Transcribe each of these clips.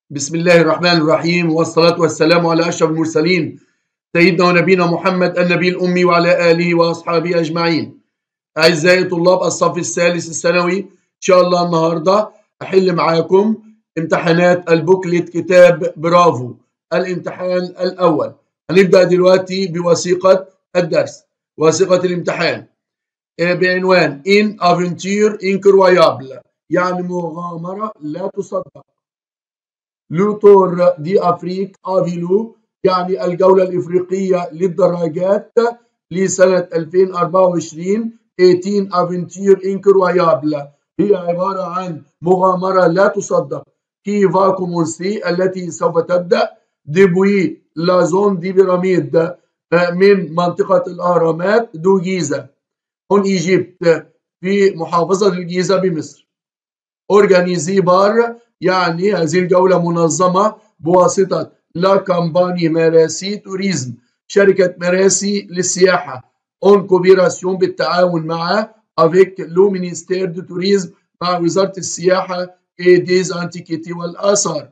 بسم الله الرحمن الرحيم والصلاة والسلام على أشرف المرسلين سيدنا ونبينا محمد النبي الأمي وعلى آله وأصحابه أجمعين أعزائي طلاب الصف الثالث الثانوي إن شاء الله النهاردة أحل معاكم امتحانات البوكلت كتاب برافو الامتحان الأول هنبدأ دلوقتي بوثيقة الدرس وثيقة الامتحان بعنوان إن أفنتير إنكرويابل يعني مغامرة لا تصدق لوتور دي أفريك أفيلو يعني الجولة الإفريقية للدراجات لسنة 2024 18 أفنتير إنكرويابل هي عبارة عن مغامرة لا تصدق كي فاكومونسي التي سوف تبدأ ديبوي لازون دي بيراميد من منطقة الأهرامات دو جيزة اون ايجيبت في محافظة الجيزة بمصر اورجانيزي بار يعني هذه الجولة منظمة بواسطة لا كامباني مراسي توريزم شركة مراسي للسياحة اون كوبيراسيون بالتعاون مع افيك لو مينيستير دو توريزم مع وزارة السياحة اي ديز انتيكيتي والآثار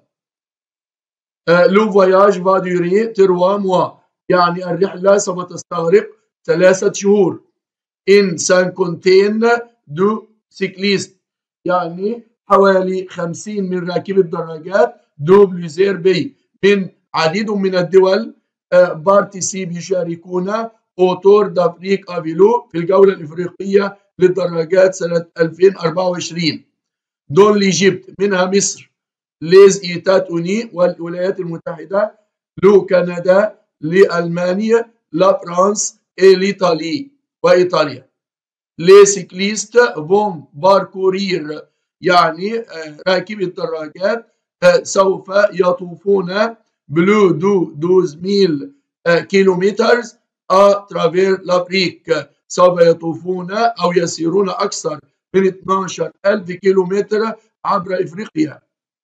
لو فواياج فا دوري تروا موا يعني الرحلة سوف تستغرق ثلاثة شهور ان سانكونتين دو سيكليست يعني حوالي 50 من راكبي الدراجات دو بليزير بي من عديد من الدول بارتيسيب يشاركون اوتور دافريك افيلو في الجولة الإفريقية للدراجات سنة 2024 دون ليجيبت منها مصر ليز ايتات اوني والولايات المتحدة لو كندا لألمانيا لا فرانس اي لإيطالي وإيطاليا لي سيكليست فون باركورير يعني راكبي الدراجات سوف يطوفون بلو دو 12000 كيلومتر اترافير لافريك سوف يطوفون او يسيرون اكثر من 12000 كيلومتر عبر افريقيا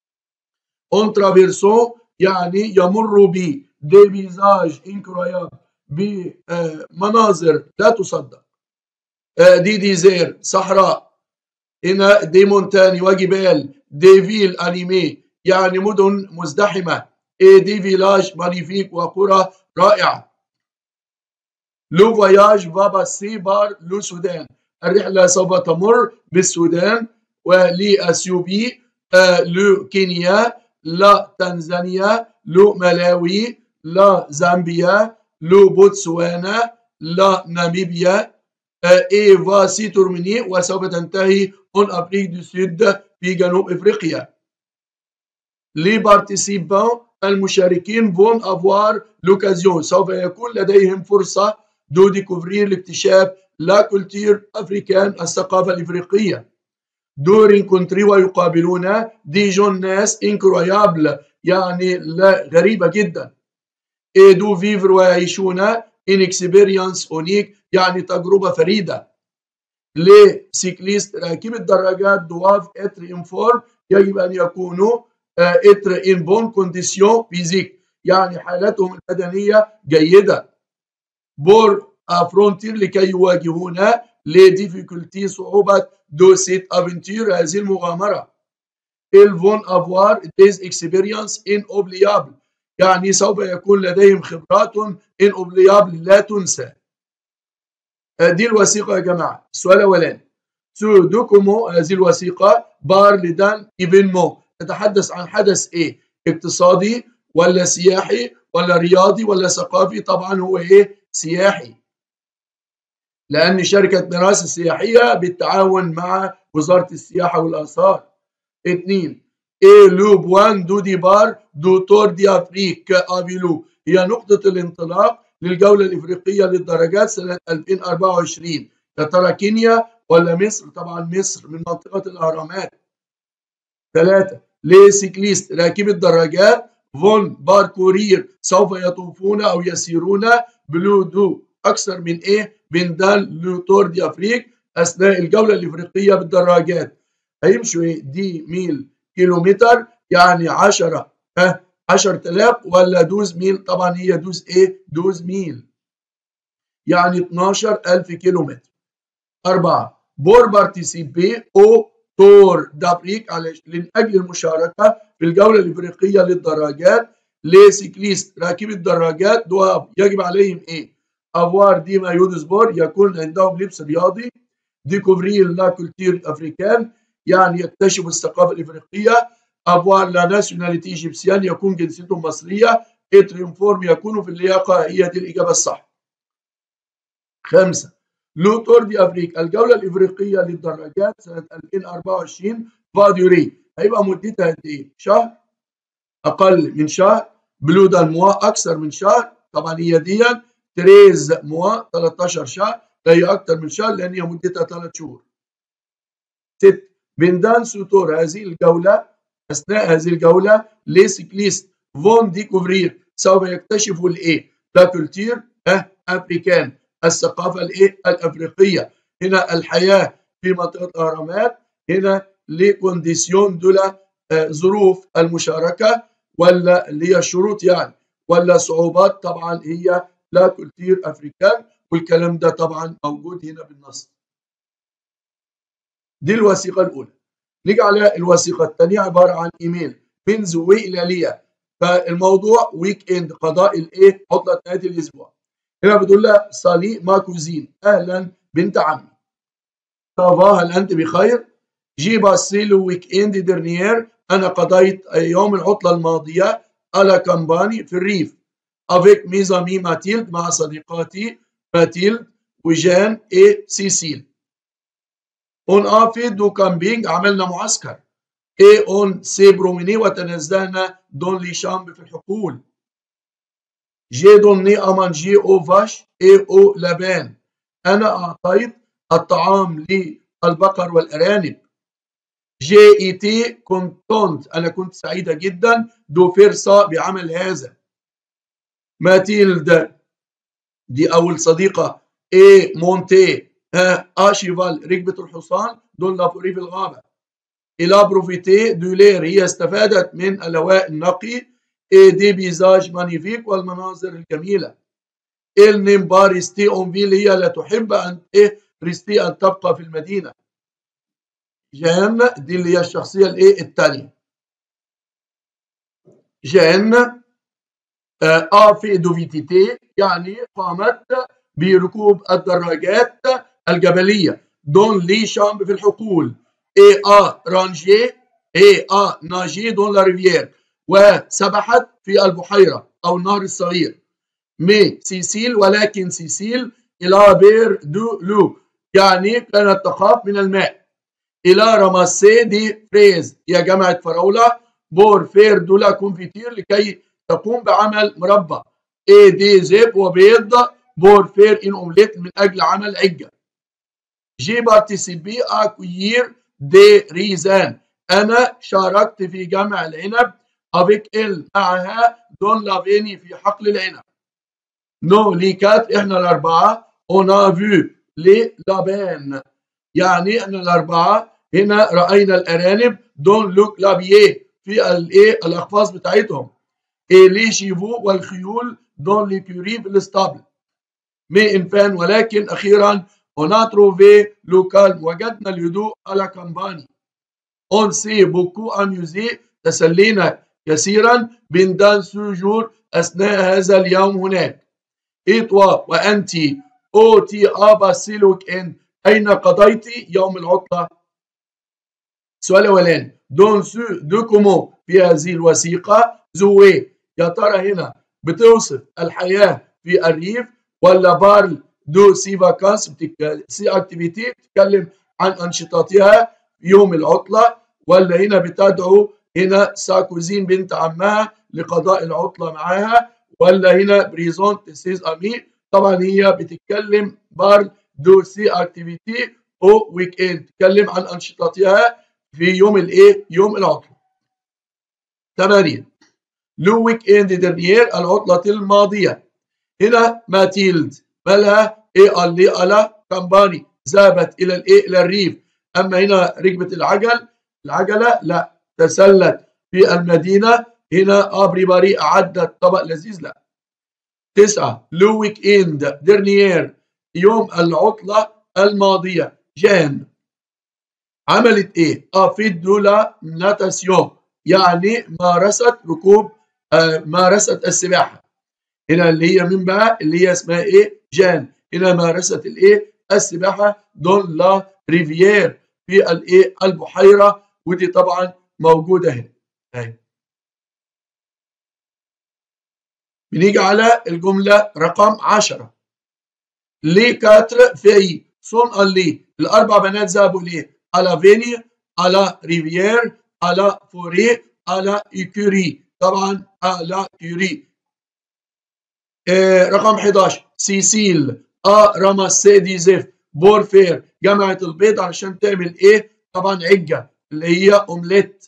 اون ترافيرسون يعني يمر ب دي فيزاج انكروياب بمناظر لا تصدق دي ديزير صحراء هنا دي مونتاني وجبال دي فيل انيمي يعني مدن مزدحمة اي دي فيلاج مانيفيك وقرى رائعة لو فواياج فابا سي بار لو سودان الرحلة سوف تمر بالسودان ولأثيوبي لو كينيا لا تنزانيا لو ملاوي لا زامبيا لو بوتسوانا لا ناميبيا اي فاسي ترميني وسوف تنتهي اون افريك دو سود في جنوب افريقيا لي بارتيسيبان المشاركين فون افوار لوكازيون سوف يكون لديهم فرصه دو ديكوفرير لاكتشاف لا كولتير افريكان الثقافه الافريقيه دور كونتري ويقابلون دي جون ناس انكرويابل يعني لا غريبه جدا اي دو فيفر ويعيشون ان اكسبيرينس اونيك يعني تجربه فريده لي سيكليست راكب الدراجات دواف اتر انفورم يجب ان يكونوا اتر ان بون كونديسيون فيزيك يعني حالتهم البدنيه جيده بور افرونتير لكي يواجهون لي ديفيكولتي صعوبه دو سيت افنتير هذه المغامره ils vont avoir des expériences inoubliables يعني سوف يكون لديهم خبرات ان اوبليابل لا تنسى دي الوثيقة يا جماعة السؤال الأولاني سو دوكومو هذه الوثيقة بار لدان ايفينمون تتحدث عن حدث ايه اقتصادي ولا سياحي ولا رياضي ولا ثقافي طبعا هو ايه سياحي لأن شركة ميراث السياحية بالتعاون مع وزارة السياحة والآثار اثنين ايه لو بوان دو دي بار دو تور دي افريك افيلو هي نقطة الانطلاق للجولة الإفريقية للدرجات سنة 2024 يا ترى كينيا ولا مصر؟ طبعا مصر من منطقة الأهرامات. ثلاثة لي سيكليست راكب الدراجات فون باركورير سوف يطوفون أو يسيرون بلو دو أكثر من إيه؟ من دال لو تور دي أفريك أثناء الجولة الإفريقية بالدراجات. هيمشوا إيه؟ دي ميل كيلومتر يعني 10 ها 10000 ولا دوز ميل طبعا هي دوز ايه دوز ميل يعني 12000 كيلو متر أربعة بور بارتيسيبي او تور دافريك من أجل المشاركة في في الجولة الإفريقية للدراجات لسيكليست راكب الدراجات دواب يجب عليهم إيه؟ افوار دي مايو سبور يكون عندهم لبس رياضي ديكوفرير لا كولتير افريكان يعني يكتشفوا الثقافه الافريقيه افوار لا ناسيوناليتي ايجيبسيان يكون جنسيتهم مصريه اترينفورم يكونوا في اللياقه هي دي الاجابه الصح. خمسه لو تور دي افريقيا الجوله الافريقيه للدراجات سنه 2024 فاديوري هيبقى مدتها قد ايه؟ شهر اقل من شهر بلو دالموا اكثر من شهر طبعا هي دي 13 موا 13 شهر لا هي اكثر من شهر لان هي مدتها ثلاث شهور. ست بندان سوتور هذه الجوله اثناء هذه الجوله ليسكليست فون ديكوفرير سوف يكتشفوا الايه؟ لا كولتير اه افريكان الثقافه الايه؟ الافريقيه هنا الحياه في منطقه الاهرامات هنا لكونديسيون دولا آه ظروف المشاركه ولا اللي هي الشروط يعني ولا صعوبات طبعا هي لا كولتير افريكان والكلام ده طبعا موجود هنا بالنص دي الوثيقه الاولى نيجي على الوثيقه الثانيه عباره عن ايميل من زوي الى ليا فالموضوع ويك اند قضاء الايه عطله نهايه الاسبوع هنا بتقول لها صالي ما كوزين اهلا بنت عمي صافا هل انت بخير جي باسيلو ويك اند درنيير انا قضيت يوم العطله الماضيه على كامباني في الريف افيك ميزامي ماتيلد مع صديقاتي ماتيلد وجان اي سيسيل اون افي دو كامبينج عملنا معسكر اي اون سي بروميني وتنزهنا دون لي شامب في الحقول جي دوني امانجي او فاش اي او لبان انا اعطيت الطعام للبقر والارانب جي اي تي كنت انا كنت سعيده جدا دو فيرسا بعمل هذا ماتيلد دي اول صديقه اي مونتي ها اشيفال ركبه الحصان دول لافوري في الغابه الى بروفيتي دولير هي استفادت من الهواء النقي اي دي بيزاج مانيفيك والمناظر الجميله النيمبا ريستي اونفيل هي لا تحب ان ايه ريستي ان تبقى في المدينه جان دي اللي هي الشخصيه الايه الثانيه جان ا في دوفيتيتي يعني قامت بركوب الدراجات الجبليه دون لي شامب في الحقول اي ا رانجي اي ا ناجي دون لا ريفيير وسبحت في البحيره او النهر الصغير مي سيسيل ولكن سيسيل الى بير دو لو يعني كانت تخاف من الماء الى رماسي دي فريز هي جامعه فراوله بور فير دولا كونفيتير لكي تقوم بعمل مربى اي دي زيب وبيض بور فير ان اومليت من اجل عمل عجه جي بارتيسيبي اكويير دي ريزان انا شاركت في جمع العنب افيك ال معها دون لافيني في حقل العنب نو لي كات احنا الاربعه اون فيو لي لابان يعني احنا الاربعه هنا راينا الارانب دون لوك لابيه في الايه الاقفاص بتاعتهم اي لي شيفو والخيول دون لي كوري في الاسطبل مي انفان ولكن اخيرا on a trouvé le calme وجدنا الهدوء على كامباني on s'est beaucoup amusé تسلينا كثيرا بندان سوجور أثناء هذا اليوم هناك إيتوا وأنت أو تي أبا سيلوك إن أين قضيت يوم العطلة السؤال الأولاني دون سو دو كومو في هذه الوثيقة زوي يا ترى هنا بتوصف الحياة في الريف ولا بارل دو سي فاكانس بتك... سي اكتيفيتي بتتكلم عن انشطتها يوم العطله ولا هنا بتدعو هنا ساكوزين بنت عمها لقضاء العطله معاها ولا هنا بريزون تسيز امي طبعا هي بتتكلم بار دو سي اكتيفيتي او ويك اند تتكلم عن انشطتها في يوم الايه يوم العطله تمارين لو ويك اند درنيير العطله الماضيه هنا ماتيلد مالها ايه اللي على كامباني ذهبت الى الايه الى الريف اما هنا ركبت العجل العجله لا تسلت في المدينه هنا ابري باري اعدت طبق لذيذ لا تسعه لو ويك اند درنيير يوم العطله الماضيه جان عملت ايه؟ اه في دولا ناتاسيون يعني مارست ركوب آه مارست السباحه هنا اللي هي مين بقى اللي هي اسمها ايه جان هنا مارست الايه السباحه دون لا ريفيير في الايه البحيره ودي طبعا موجوده هنا اهي بنيجي على الجمله رقم 10 لي كاتر في سون اللي الاربع بنات ذهبوا ليه على فيني على ريفيير على فوري على ايكوري طبعا على كوري آه رقم 11 سيسيل ا راماسي دي زيف بورفير جمعت البيض علشان تعمل ايه طبعا عجه اللي هي اومليت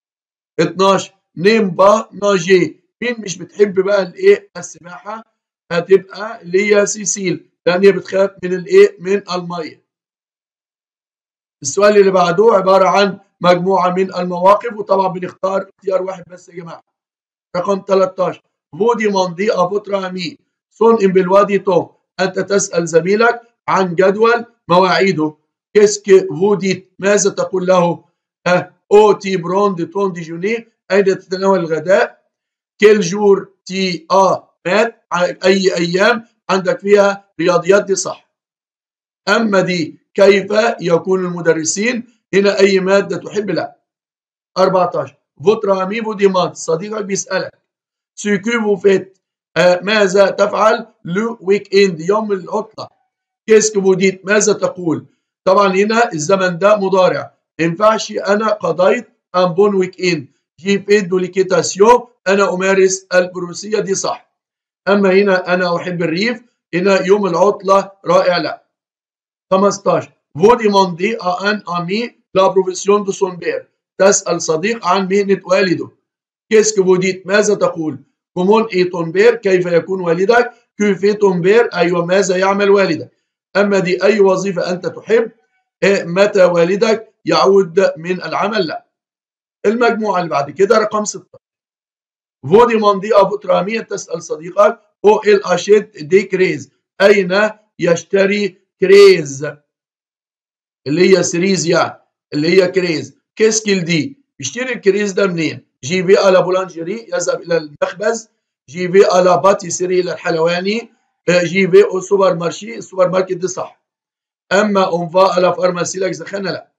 12 نيمبا ناجي مين مش بتحب بقى الايه السباحه هتبقى اللي هي سيسيل لان هي بتخاف من الايه من الميه السؤال اللي بعده عباره عن مجموعه من المواقف وطبعا بنختار اختيار واحد بس يا جماعه رقم 13 فودي موندي افوترا امي سون ام بالوادي تو انت تسال زميلك عن جدول مواعيده كيسك فوديت ماذا تقول له أه او تي برون دي تون دي جوني اين تتناول الغداء كيل جور تي ا مات اي ايام عندك فيها رياضيات دي صح اما دي كيف يكون المدرسين هنا اي ماده تحب لا 14 فوتر امي بوديمات صديقك بيسالك سيكو فيت آه ماذا تفعل لو ويك اند يوم العطله كيسك بوديت ماذا تقول طبعا هنا الزمن ده مضارع ما ينفعش انا قضيت ان بون ويك اند جي فيت دوليكيتاسيون انا امارس البروسيه دي صح اما هنا انا احب الريف هنا يوم العطله رائع لا 15 vous demandez à un ami la profession de son père تسأل صديق عن مهنة والده qu'est-ce que vous dites ماذا تقول comment est ton père كيف يكون والدك que fait ton père أيوة ماذا يعمل والدك أما دي أي وظيفة أنت تحب إيه متى والدك يعود من العمل لا المجموعة اللي بعد كده رقم 16 vous demandez à votre ami تسأل صديقك où il achète des craises أين يشتري كريز اللي هي سريز يعني اللي هي كريز كيسكيل دي يشتري الكريز ده منين؟ جي في على بولانجيري يذهب الى المخبز جي في على باتيسري الى الحلواني جي في او سوبر مارشي السوبر ماركت دي صح اما اونفا على فارماسي لك زخانه لا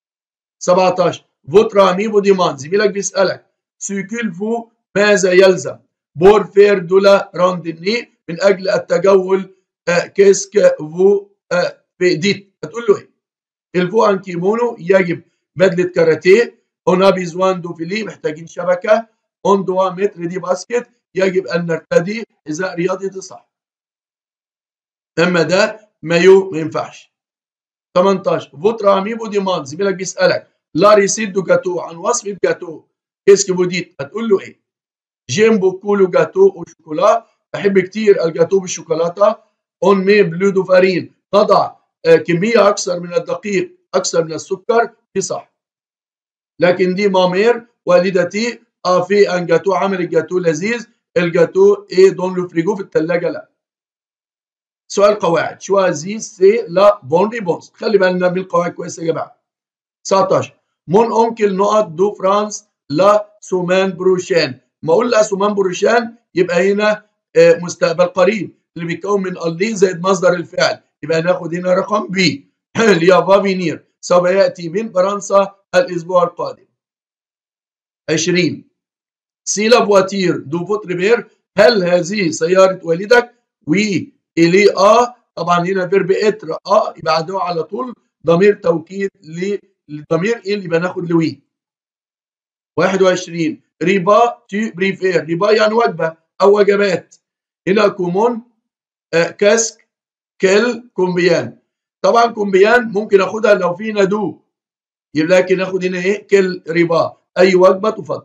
17 فوتر امي بوديمان زميلك بيسالك سيكول فو ماذا يلزم بور فير دولا رانديني من اجل التجول كيسك فو بإيديت هتقول له ايه؟ الفو ان كيمونو يجب بدله كاراتيه اون بيزوان دو فيلي محتاجين شبكه اون دوا متر دي باسكت يجب ان نرتدي حذاء رياضي دي صح اما ده مايو ما ينفعش 18 فوتر اميبو ديمان زميلك بيسالك لا ريسيد دو جاتو عن وصفه جاتو كيسكي بوديت هتقول له ايه؟ جيم بوكو لو جاتو او شوكولا بحب كتير الجاتو بالشوكولاته اون مي بلو دو فارين تضع كمية أكثر من الدقيق أكثر من السكر دي صح لكن دي مامير والدتي آه في أن جاتو عمل الجاتو لذيذ الجاتو إيه دون لو فريجو في الثلاجة لا سؤال قواعد شوازي سي لا بون ريبونس خلي بالنا بالقواعد كويسة يا جماعة 19 مون أونكل نقط دو فرانس لا سومان بروشان ما أقول لا سومان بروشان يبقى هنا آه مستقبل قريب اللي بيتكون من اللي زائد مصدر الفعل يبقى ناخد هنا رقم بي اللي هي فافينير سوف ياتي من فرنسا الاسبوع القادم 20 سيلا فواتير دو فوتريبير هل هذه سيارة والدك؟ وي إلي آ طبعا هنا فيرب اتر آ يبقى بعده على طول ضمير توكيد لضمير إيه اللي بناخد لوي 21 ريبا تي بريفير ريبا يعني وجبة أو وجبات هنا كومون آه كاسك كل كومبيان طبعا كومبيان ممكن اخدها لو في ندو لكن اخد هنا ايه كل ربا اي وجبه تفضل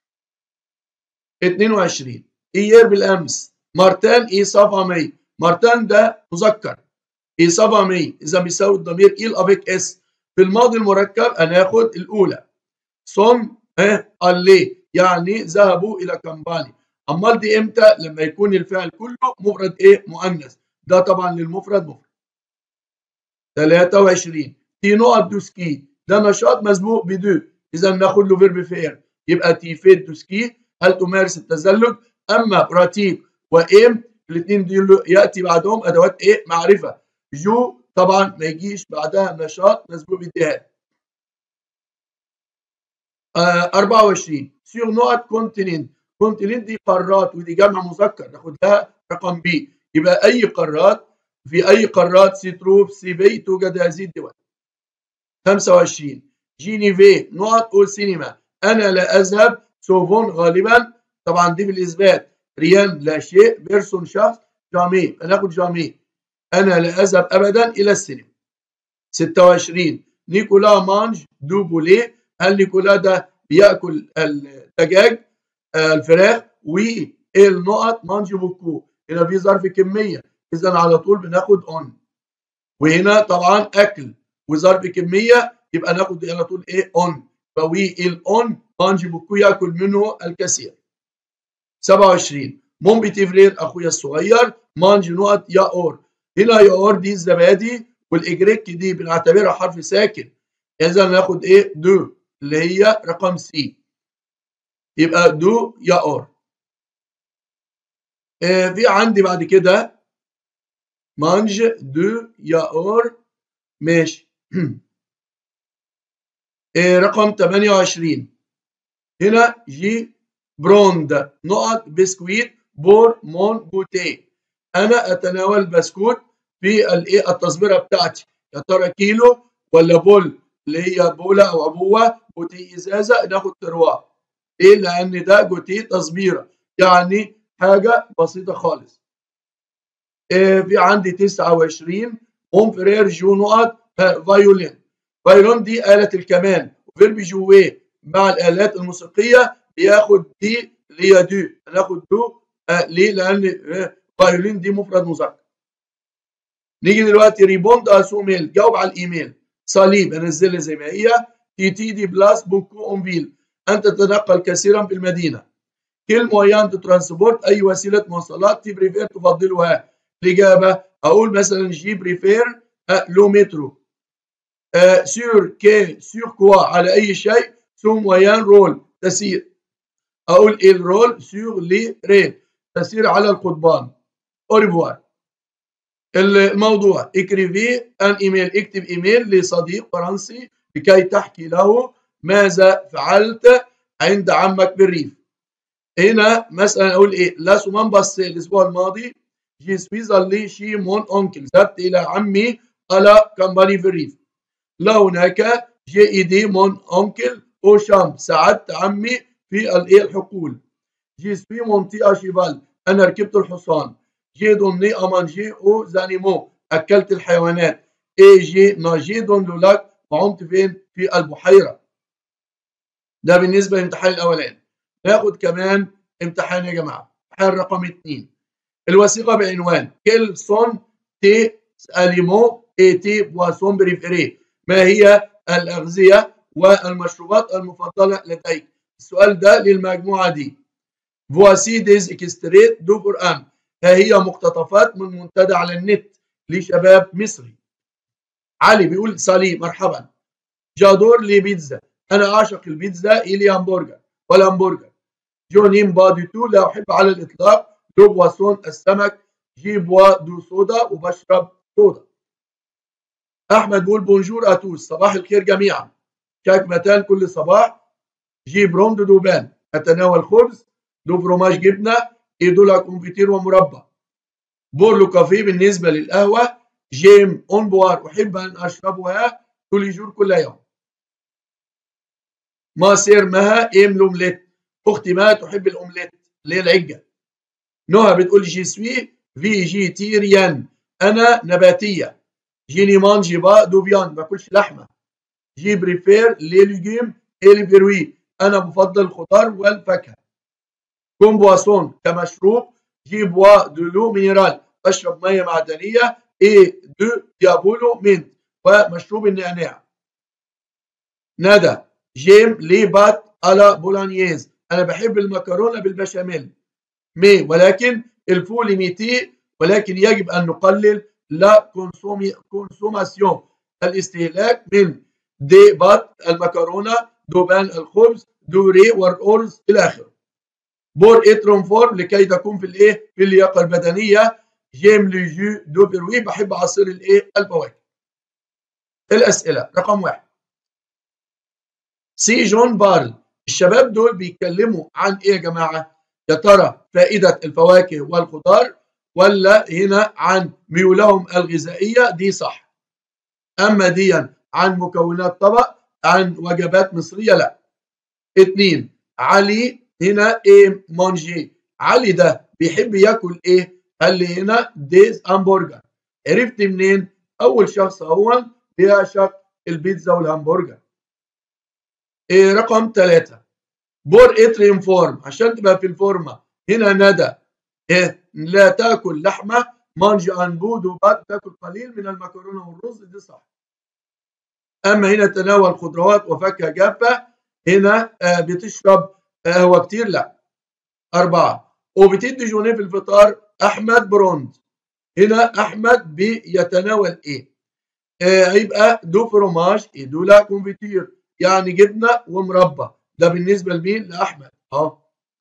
22 ايير بالامس مارتان اي صفا مي مارتان ده مذكر اي صفا مي اذا بيساوي الضمير ايل افيك اس في الماضي المركب انا اخد الاولى صم اه اللي يعني ذهبوا الى كامباني امال دي امتى لما يكون الفعل كله مفرد ايه مؤنث ده طبعا للمفرد مفرد 23 تي نقط دوسكي ده نشاط مسبوق بدو اذا ناخد له فيرب فير يبقى تيفيد دوسكي هل تمارس التزلج اما براتيك وايم الاثنين دول ياتي بعدهم ادوات ايه معرفه جو طبعا ما يجيش بعدها نشاط مسبوق بالدهان آه 24 سيغ نقط كونتيننت كونتيننت دي قارات ودي جمع مذكر ناخد لها رقم بي يبقى اي قارات في اي قارات سي تروف سي بي توجد هذه الدول 25 جينيفي نقط او سينما انا لا اذهب سوفون غالبا طبعا دي بالاثبات ريان لا شيء بيرسون شخص جامي هناخد جامي انا لا اذهب ابدا الى السينما 26 نيكولا مانج دو بولي هل نيكولا ده بياكل الدجاج الفراخ والنقط مانج بوكو هنا في ظرف كميه اذا على طول بناخد اون وهنا طبعا اكل وظرف كميه يبقى ناخد على طول ايه اون فوي الاون مانج بوكو ياكل منه الكثير 27 مون بيتيفرير اخويا الصغير مانج نقط يا اور هنا يا اور دي الزبادي والاجريك دي بنعتبرها حرف ساكن اذا ناخد ايه دو اللي هي رقم سي يبقى دو يا اور آه في عندي بعد كده مانج دو يا اور ماشي آه رقم 28 هنا جي بروند نقط بسكويت بور مون بوتيه انا اتناول بسكوت في الايه التصبيره بتاعتي يا ترى كيلو ولا بول اللي هي بوله او ابوه بوتيه ازازه ناخد تروا ليه؟ لان ده جوتيه تصبيره يعني حاجه بسيطه خالص إيه في عندي 29 اون فرير جو نقط فايولين فايولين دي آلة الكمان وفيرب جويه مع الآلات الموسيقية بياخد دي اللي هي دو هناخد دو آه ليه؟ لأن آه فايولين دي مفرد مذكر نيجي دلوقتي ريبوند اسو ميل جاوب على الايميل صليب انزلها زي ما هي تي تي دي بلاس بوكو اونفيل ان تتنقل كثيرا في المدينه كل مويان ترانسبورت اي وسيله مواصلات تي بريفير تفضلها الاجابه اقول مثلا جي بريفير أه لو مترو أه سور كي سور كوا على اي شيء سو مويان رول تسير اقول ايه الرول سور لي ريل تسير على القضبان اوريفوار الموضوع اكريفي ان ايميل اكتب ايميل لصديق فرنسي لكي تحكي له ماذا فعلت عند عمك بالريف هنا مثلا اقول ايه لا سومان بس الاسبوع الماضي جي سويزر لي شي مون اونكل ذهبت الى عمي على كامباني في الريف لا هناك جي ايدي مون اونكل او شام ساعدت عمي في الايه الحقول جي سوي مونتي اشيفال انا ركبت الحصان جي دوني امانجي او زانيمو اكلت الحيوانات اي جي ناجي دون لولاك وعمت فين في البحيره ده بالنسبه للامتحان الاولاني ناخد كمان امتحان يا جماعه امتحان رقم اثنين الوثيقه بعنوان كيل سون تي اليمو اي تي بواسون بريفيري ما هي الاغذيه والمشروبات المفضله لديك السؤال ده للمجموعه دي فواسي ديز اكستريت دو قران ها هي مقتطفات من منتدى على النت لشباب مصري علي بيقول سالي مرحبا جادور لي بيتزا انا اعشق البيتزا الي همبرجر والهمبرجر جونيم باديتو لا احب على الاطلاق دو بواسون السمك جي بوا دو صودا وبشرب صودا احمد بيقول بونجور اتوس صباح الخير جميعا شاكمتان كل صباح جي بروند دوبان اتناول خبز دو فروماج جبنه ايدولا كونفيتير ومربى بورلو كافيه بالنسبه للقهوه جيم اون بوار احب ان اشربها كل جور كل يوم ما سير مها ايم لومليت اختي ما تحب الاومليت اللي هي العجه نهى بتقول جي سوي فيجيتيريان انا نباتيه جيني مانجي با دو فيان ما باكلش لحمه جي بريفير لي ليجيم اي لي فيروي انا بفضل الخضار والفاكهه كوم بواسون كمشروب جي بوا دو لو مينيرال بشرب ميه معدنيه اي دو ديابولو مينت ومشروب النعناع ندى جيم لي بات على بولانييز انا بحب المكرونه بالبشاميل مي ولكن الفول ميتي ولكن يجب ان نقلل لا كونسوماسيون الاستهلاك من دي بات المكرونه ذوبان الخبز دوري والأرز إلى آخره بور إترون فورم لكي تكون في الإيه في اللياقة البدنية جيم لو جو دو بروي بحب عصير الإيه الفواكه الأسئلة رقم واحد سي جون بارل الشباب دول بيتكلموا عن ايه يا جماعه يا ترى فائده الفواكه والخضار ولا هنا عن ميولهم الغذائيه دي صح اما دي عن مكونات طبق عن وجبات مصريه لا اتنين علي هنا ايه مونجي علي ده بيحب ياكل ايه قال لي هنا ديز همبرجر عرفت منين اول شخص هو بيعشق البيتزا والهمبرجر إيه رقم ثلاثة بور اتريم فورم عشان تبقى في الفورمة هنا ندى إيه لا تاكل لحمة مانج ان بود وبعد تاكل قليل من المكرونة والرز دي صح أما هنا تناول خضروات وفاكهة جافة هنا آه بتشرب قهوة آه كتير لا أربعة وبتدي جونيه في الفطار أحمد بروند هنا أحمد بيتناول إيه؟ آه هيبقى دو فروماج دو لا كونفيتير يعني جبنه ومربى ده بالنسبه لمين لاحمد اه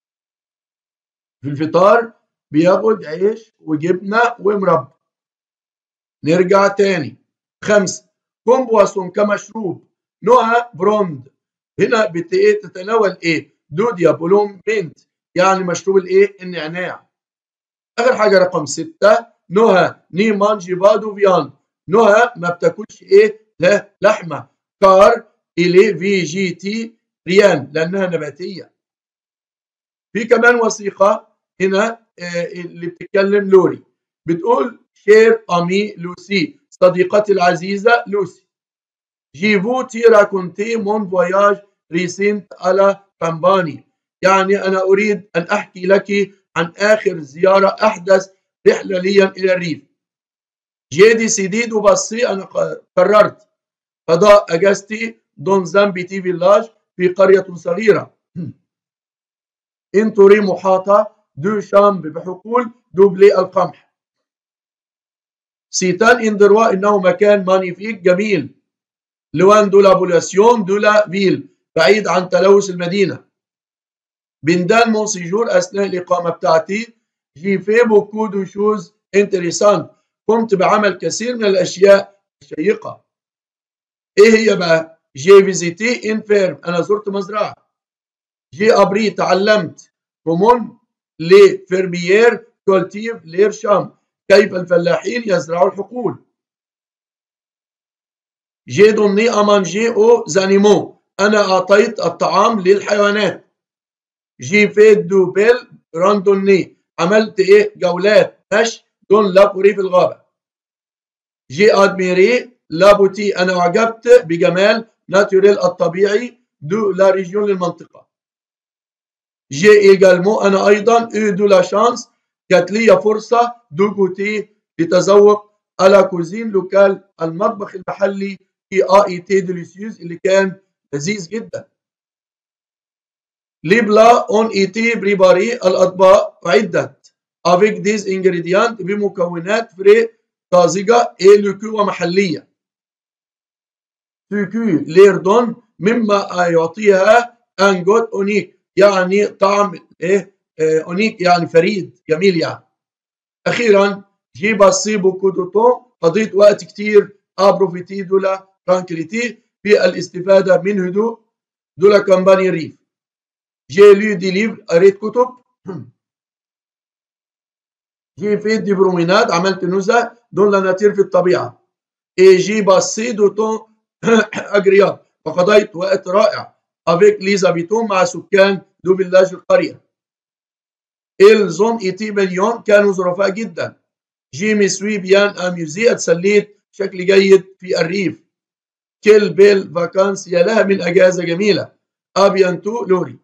في الفطار بياخد عيش وجبنه ومربى نرجع تاني خمسه كومبواسون كمشروب نوع بروند هنا بتتناول ايه دوديا بولوم بنت يعني مشروب الايه النعناع اخر حاجه رقم ستة نوها ني مانجي بادو فيان نوها ما بتاكلش ايه لا لحمه كار إلي في جي تي ريان لأنها نباتية في كمان وثيقة هنا اللي بتتكلم لوري بتقول شير أمي لوسي صديقتي العزيزة لوسي جيفو تي راكونتي مون فواياج ريسنت على كامباني يعني أنا أريد أن أحكي لك عن آخر زيارة أحدث رحلة لي إلى الريف جيدي سيديد وبصي أنا قررت قضاء أجازتي دون زامبيتي فيلاج في قرية صغيرة انتوري محاطة دو شامب بحقول دوبلي القمح سيتان اندروا انه مكان مانيفيك جميل لوان دو لابولاسيون دو لا فيل بعيد عن تلوث المدينة بندان مون سيجور اثناء الاقامة بتاعتي جي في بوكو دو شوز انتريسانت قمت بعمل كثير من الاشياء الشيقة ايه هي بقى جي فيزيتي ان فيرم انا زرت مزرعه جي ابري تعلمت كومون لي فيرميير كولتيف لير شام كيف الفلاحين يزرعوا الحقول جي دوني امانجي او زانيمو انا اعطيت الطعام للحيوانات جي في دو بيل راندوني عملت ايه جولات مشي دون لابوري في الغابه جي ادميري لابوتي انا اعجبت بجمال ناتوريل الطبيعي دو لا ريجيون للمنطقة جي ايجالمو أنا أيضا او دو لا شانس كانت لي فرصة دو جوتي لتذوق على كوزين لوكال المطبخ المحلي في ا اي تي ديليسيوز اللي كان لذيذ جدا لي بلا اون اي تي بريباري الاطباق عدت افيك ديز انجريديانت بمكونات فري طازجه اي لوكو ومحليه تكو ليردون مما يعطيها انجوت اونيك يعني طعم ايه اونيك يعني فريد جميل يعني اخيرا جي باسي بوكو دو طون قضيت وقت كتير ابروفيتي دولا ترانكليتي في الاستفاده من هدوء دولا كامباني ريف جي لو دي ليفر قريت كتب جي في دي بروميناد عملت نزهه دون لا ناتير في الطبيعه اي جي باسي دو طون أجريات وقضيت وقت رائع افيك ليزا بيتون مع سكان دو فيلاج القرية الزون ايتي مليون كانوا ظرفاء جدا جيمي سوي بيان اميوزي اتسليت بشكل جيد في الريف كيل بيل فاكانس يا لها من اجازه جميله ابيانتو لوري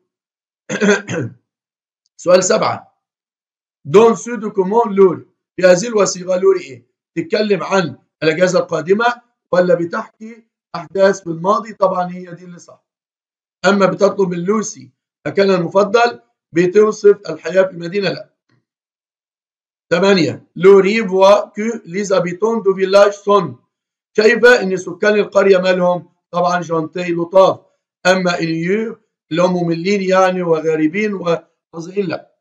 سؤال سبعه دون سودو كومون لوري في هذه الوثيقه لوري ايه؟ تتكلم عن الاجازه القادمه ولا بتحكي احداث في الماضي طبعا هي دي اللي صح اما بتطلب من لوسي مكانها المفضل بتوصف الحياه في المدينه لا ثمانية لوري فوا كو ليز ابيتون دو فيلاج سون شايفة ان سكان القرية مالهم طبعا جانتي لطاف اما اليو اللي هم مملين يعني وغريبين وفظيعين لا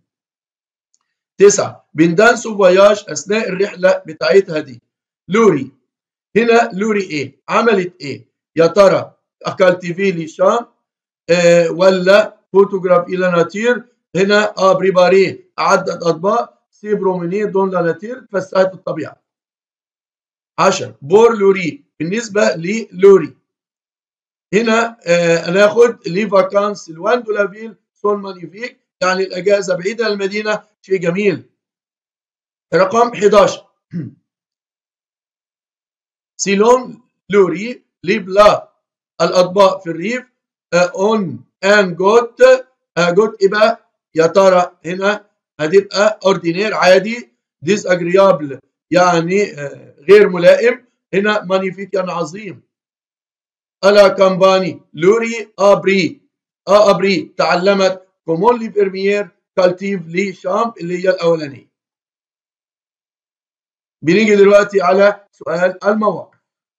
تسعة بندان فواياج أثناء الرحلة بتاعتها دي لوري هنا لوري إيه عملت إيه يا ترى أكلتيفي لي شام آه ولا فوتوغراف إلى ناتير هنا آه بريباري عدت أطباق سي بروميني دون لا ناتير فسحت الطبيعة 10 بور لوري بالنسبة للوري هنا آه هناخد لي فاكانس لوان دو لافيل سون مانيفيك يعني الأجازة بعيدة عن المدينة شيء جميل رقم 11 سيلون لوري ليبلا الأطباق في الريف اون ان جوت جوت يبقى يا ترى هنا هتبقى اوردينير عادي ديز اجريابل يعني غير ملائم هنا مانيفيك يعني عظيم الا كامباني لوري ابري ابري تعلمت كومون لي فيرميير كالتيف لي شامب اللي هي الاولانيه بنيجي دلوقتي على سؤال المواقف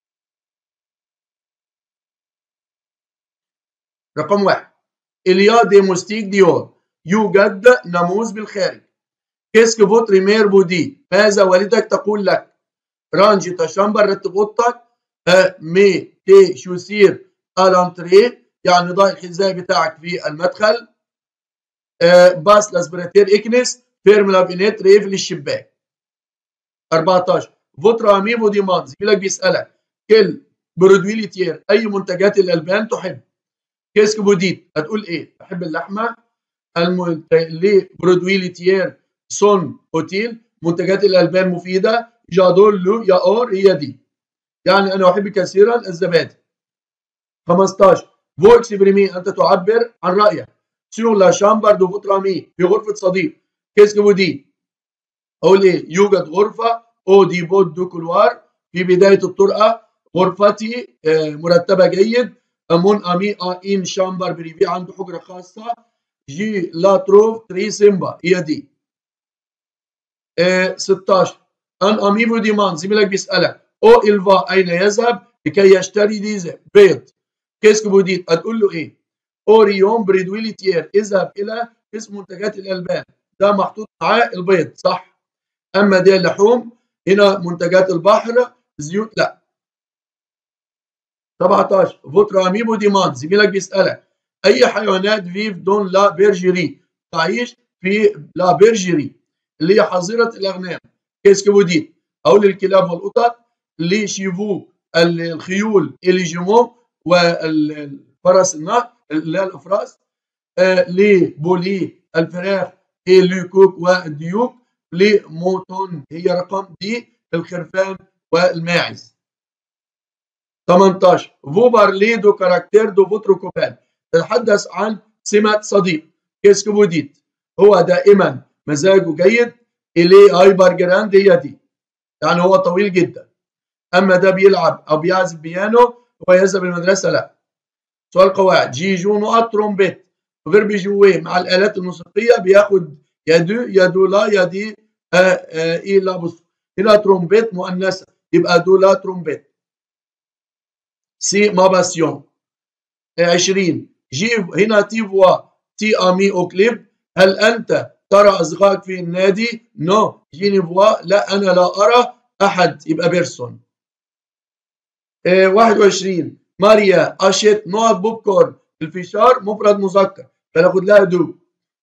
رقم واحد إليا دي موستيك ديور يوجد ناموس بالخارج كيسك فوتري مير بودي ماذا والدك تقول لك رانجي تشامبر رتب اوضتك مي تي شوسير الانتري يعني ضع الحذاء بتاعك في المدخل باس لاسبراتير اكنس فيرم لافينيت ريف للشباك 14 فوترا اميمو ديمان زميلك بيسالك كل برودويليتير اي منتجات الالبان تحب كيسك بوديت هتقول ايه بحب اللحمه المنت... ليه برودويليتير سون اوتيل منتجات الالبان مفيده جادول لو يا اور هي دي يعني انا احب كثيرا الزبادي 15 فو اكسبريمي انت تعبر عن رايك سيون لا شامبر دو فوترامي في غرفه صديق كيسك بودي اقول ايه يوجد غرفه او دي بود دو كولوار في بدايه الطرقه غرفتي مرتبه جيد مون امي ان شامبر بريفي عنده حجره خاصه جي لا تروف تري سيمبا هي دي اه 16 ان اميفو ديمان زميلك بيسالك او الفا اين يذهب لكي يشتري ديزل بيض كيسك بوديت هتقول له ايه اوريون بريدويليتير اذهب الى اسم منتجات الالبان ده محطوط معاه البيض صح اما دي اللحوم هنا منتجات البحر زيوت لا 17 فوتر اميبو ديمان زميلك بيسالك اي حيوانات فيف دون لا بيرجري تعيش في لا بيرجري اللي هي حظيره الاغنام كيسك بوديت او للكلاب والقطط لي شيفو الخيول اليجيمو والفرس النهر اللي هي الافراس آه لي بولي الفراخ الليكوك والديوك لموتون هي رقم دي الخرفان والماعز 18 فو بارلي دو كاركتير دو فوترو كوبان تتحدث عن سمة صديق كيسك بوديت هو دائما مزاجه جيد إلي هايبر جراند هي دي يعني هو طويل جدا أما ده بيلعب أو بيعزف بيانو هو يذهب المدرسة لا سؤال قواعد جي جو نقط ترومبيت فيرب جوي مع الآلات الموسيقية بياخد يدو يدو لا يدي آآ آآ إيه لا بص هنا ترومبيت مؤنثة يبقى دو لا ترومبيت سي ما باسيون 20 جي هنا تي فوا تي امي او كليب هل انت ترى اصدقائك في النادي نو جيني فوا لا انا لا ارى احد يبقى بيرسون اه 21 ماريا اشت نوع بوب كورن الفشار مفرد مذكر فناخد لها دو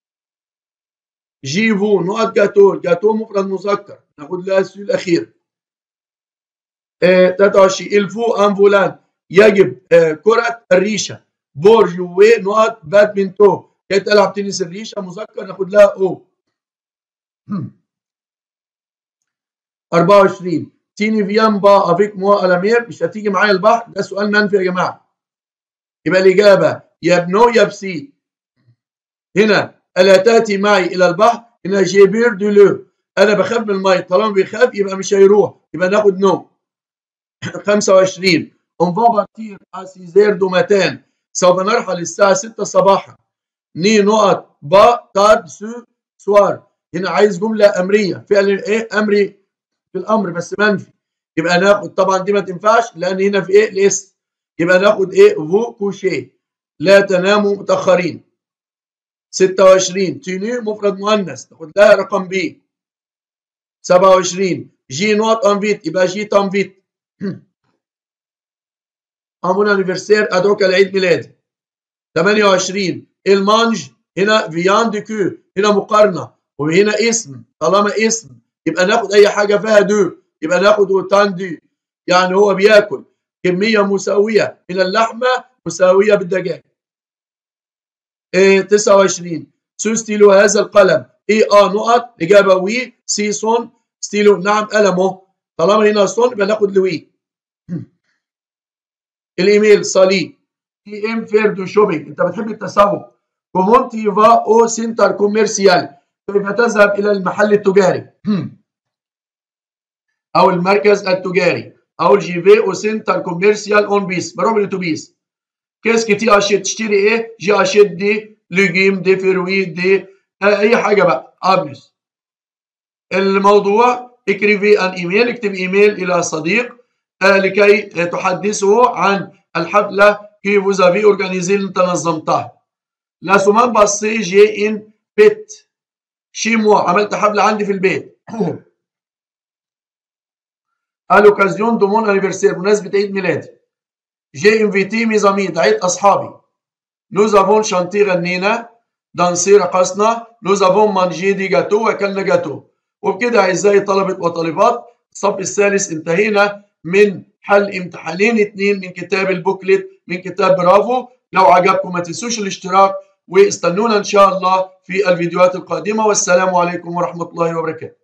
جيفو نقط جاتو جاتو مفرد مذكر ناخد لها السؤال الاخير اه 23 الفو انفولان يجب اه كرة الريشة بور جوي نقط بادمنتو كي تلعب تنس الريشة مذكر ناخد لها او 24 تيني فيان با افيك موا الامير مش هتيجي معايا البحر ده سؤال منفي يا جماعه يبقى الاجابه يا بنو يا بسي هنا الا تاتي معي الى البحر هنا جيبير دو لو انا بخاف من الميه طالما بيخاف يبقى مش هيروح يبقى ناخد نو 25 اون فا بارتير ا 6 دو ماتان سوف نرحل الساعه 6 صباحا ني نقط با تاد سو سوار هنا عايز جمله امريه فعل ايه امري في الامر بس منفي يبقى ناخد طبعا دي ما تنفعش لان هنا في ايه الاس يبقى ناخد ايه فو كوشي لا تناموا متأخرين 26 تينو مفرد مؤنث تاخد لها رقم بي 27 جي نوت انفيت يبقى جي تنفيت امون انيفرسير ادعوك لعيد ميلادي 28 المانج هنا فيان دي كو هنا مقارنه وهنا اسم طالما اسم يبقى ناخد اي حاجه فيها دو يبقى ناخد اوتان دي يعني هو بياكل كميه مساويه من اللحمه مساويه بالدجاج إيه 29 سو ستيلو هذا القلم اي اه نقط اجابه وي سي صون ستيلو نعم قلمه طالما هنا صون يبقى ناخد لوي الايميل صالي تي ام فير دو شوبينج انت بتحب التسوق كومون تي فا او سنتر كوميرسيال كيف تذهب الى المحل التجاري او المركز التجاري او الجي في او سنتر كوميرسيال اون بيس بروح بالاتوبيس كيس كي تي اشيت تشتري ايه جي اشيت دي لجيم دي فروي دي اي حاجه بقى ابلس الموضوع اكريفي ان ايميل اكتب ايميل الى صديق لكي تحدثه عن الحفله كي vous avez organisé اللي انت نظمتها لا سومان باسي جي ان بيت شي موا عملت حفله عندي في البيت à l'occasion de mon anniversaire بمناسبة عيد ميلادي j'ai invité mes amis دعيت أصحابي nous avons chanté غنينا دانسي رقصنا nous avons mangé des gâteaux وأكلنا جاتو وبكده أعزائي طلبة وطالبات الصف الثالث انتهينا من حل امتحانين اتنين من كتاب البوكلت من كتاب برافو لو عجبكم ما تنسوش الاشتراك واستنونا ان شاء الله في الفيديوهات القادمه والسلام عليكم ورحمه الله وبركاته